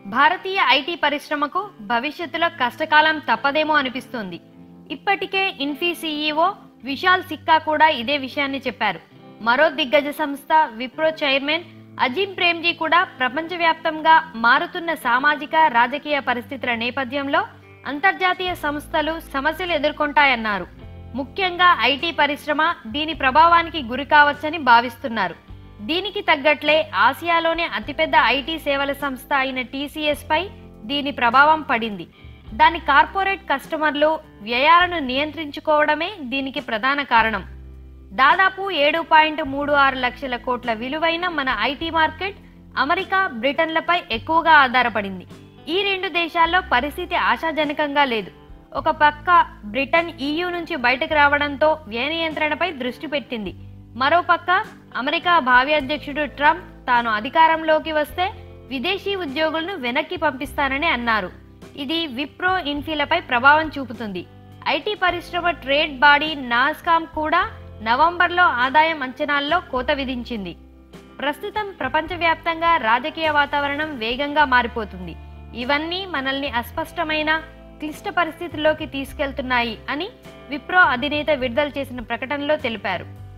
భారతీయ IT పరిశ్రమకు భవిష్యత్తులో కష్టకాలం తప్పదేమో అనిపిస్తోంది ఇప్పటికే ఇన్ఫీ సీఈఓ విశాల్ సిక్కా కూడా ఇదే విషయాన్ని చెప్పారు మరో దిగ్గజ సంస్థ విప్రో చైర్మన్ అజీం ప్రేమ్జీ కూడా ప్రపంచవ్యాప్తంగా మారుతున్న సామాజిక రాజకీయ పరిస్థితుల నేపథ్యంలో అంతర్జాతీయ సంస్థలు సమస్యలు ఎదుర్కొంటాయన్నారు ముఖ్యంగా ఐటీ పరిశ్రమ దీని ప్రభావానికి గురి కావచ్చని భావిస్తున్నారు దీనికి తగ్గట్లే ఆసియాలోనే అతిపెద్ద ఐటీ సేవల సంస్థ అయిన టీసీఎస్ పై దీని ప్రభావం పడింది దాని కార్పొరేట్ కస్టమర్లు వ్యయాలను నియంత్రించుకోవడమే దీనికి ప్రధాన కారణం దాదాపు ఏడు పాయింట్ మూడు ఆరు లక్షల కోట్ల విలువైన మన ఐటీ మార్కెట్ అమెరికా బ్రిటన్లపై ఎక్కువగా ఆధారపడింది ఈ రెండు దేశాల్లో పరిస్థితి ఆశాజనకంగా లేదు ఒక పక్క బ్రిటన్ ఈయూ నుంచి బయటకు రావడంతో వ్యయ నియంత్రణపై దృష్టి పెట్టింది మరో పక్క అమెరికా భావి అధ్యక్షుడు ట్రంప్ తాను అధికారంలోకి వస్తే విదేశీ ఉద్యోగులను వెనక్కి పంపిస్తానని అన్నారు ఇది విప్రో ఇన్ఫీలపై ప్రభావం చూపుతుంది ఐటీ పరిశ్రమ ట్రేడ్ బాడీ నాస్కామ్ కూడా నవంబర్లో ఆదాయం అంచనాల్లో కోత విధించింది ప్రస్తుతం ప్రపంచవ్యాప్తంగా రాజకీయ వాతావరణం వేగంగా మారిపోతుంది ఇవన్నీ మనల్ని అస్పష్టమైన క్లిష్ట పరిస్థితుల్లోకి తీసుకెళ్తున్నాయి అని విప్రో అధినేత విడుదల చేసిన ప్రకటనలో తెలిపారు